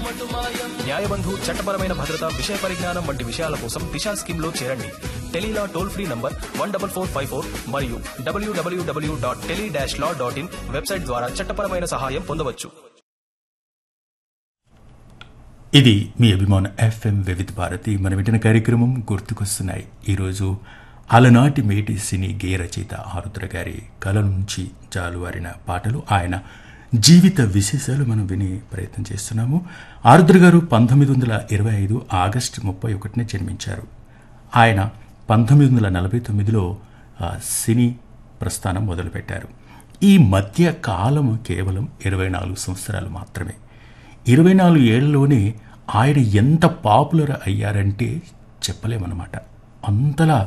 న్యాయబంధు చట్టపరమైన భద్రత విషయ పరిజ్ఞానం వంటి విషయాల కోసం దిశా స్కీమ్ లో చేరండి tele law toll free number one double four five four మరియు W W W dot tele dash law dot in website ద్వారా చట్టపరమైన సహాయం పొందవచ్చు ఇది మీ అభిమాన ఎఫ్ఎం వివిధ భారతి మన వింటున్న కార్యక్రమం గుర్తుకొస్తున్నాయి ఈరోజు అలనాటి మేటి సినీ గేయ రచయిత ఆరుద్ర గారి కళ నుంచి జాలువారిన పాటలు ఆయన జీవిత విశేషాలు మనం వినే ప్రయత్నం చేస్తున్నాము ఆరుద్ర గారు పంతొమ్మిది వందల ఇరవై ఐదు ఆగస్టు ముప్పై ఒకటిన జన్మించారు ఆయన పంతొమ్మిది వందల నలభై తొమ్మిదిలో ఆ, సినీ ప్రస్థానం మొదలుపెట్టారు ఈ మధ్య కాలం కేవలం ఇరవై నాలుగు సంవత్సరాలు మాత్రమే ఇరవై నాలుగు ఏళ్లలోనే ఆయన ఎంత పాపులర్ అయ్యారంటే చెప్పలేమన్నమాట అంతలా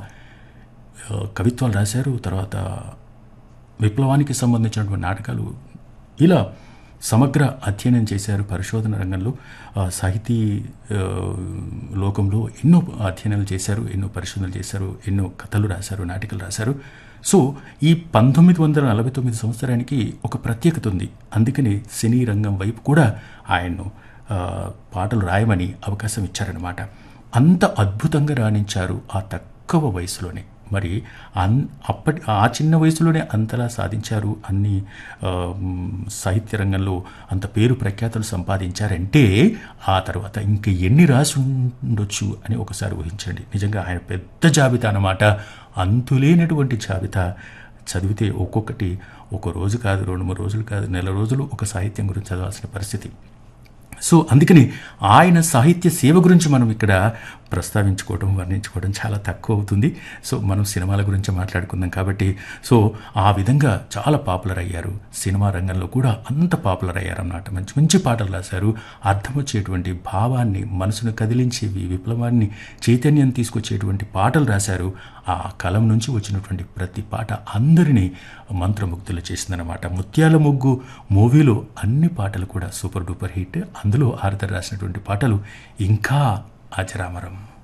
ఆ, కవిత్వాలు రాశారు తర్వాత విప్లవానికి సంబంధించినటువంటి నాటకాలు ఇలా సమగ్ర అధ్యయనం చేశారు పరిశోధన రంగంలో ఆ, సాహితీ ఆ, లోకంలో ఎన్నో అధ్యయనాలు చేశారు ఎన్నో పరిశోధనలు చేశారు ఎన్నో కథలు రాశారు నాటికలు రాశారు సో ఈ పంతొమ్మిది వందల నలభై తొమ్మిది సంవత్సరానికి ఒక ప్రత్యేకత ఉంది అందుకని సినీ రంగం వైపు కూడా ఆయన్ను ఆ, పాటలు రాయమని అవకాశం ఇచ్చారనమాట అంత అద్భుతంగా రాణించారు ఆ తక్కువ వయసులోనే మరి అన్ అప్పటి ఆ చిన్న వయసులోనే అంతలా సాధించారు అన్ని ఆ, మ్, సాహిత్య రంగంలో అంత పేరు ప్రఖ్యాతులు సంపాదించారంటే ఆ తర్వాత ఇంక ఎన్ని రాసి ఉండొచ్చు అని ఒకసారి ఊహించండి నిజంగా ఆయన పెద్ద జాబితా అన్నమాట అంతులేనటువంటి జాబితా చదివితే ఒక్కొక్కటి ఒక రోజు కాదు రెండు మూడు రోజులు కాదు నెల రోజులు ఒక సాహిత్యం గురించి చదవాల్సిన పరిస్థితి సో అందుకని ఆయన సాహిత్య సేవ గురించి మనం ఇక్కడ ప్రస్తావించుకోవడం వర్ణించుకోవడం చాలా తక్కువ అవుతుంది సో మనం సినిమాల గురించి మాట్లాడుకుందాం కాబట్టి సో ఆ విధంగా చాలా పాపులర్ అయ్యారు సినిమా రంగంలో కూడా అంత పాపులర్ అయ్యారు అన్నమాట మంచి మంచి పాటలు రాశారు అర్థం వచ్చేటువంటి భావాన్ని మనసును కదిలించేవి విప్లవాన్ని చైతన్యం తీసుకొచ్చేటువంటి పాటలు రాశారు ఆ కలం నుంచి వచ్చినటువంటి ప్రతి పాట అందరినీ మంత్రముగ్ధులు చేసిందనమాట ముత్యాల ముగ్గు మూవీలో అన్ని పాటలు కూడా సూపర్ డూపర్ హిట్ అందులో ఆర్థర్ రాసినటువంటి పాటలు ఇంకా అజరామరం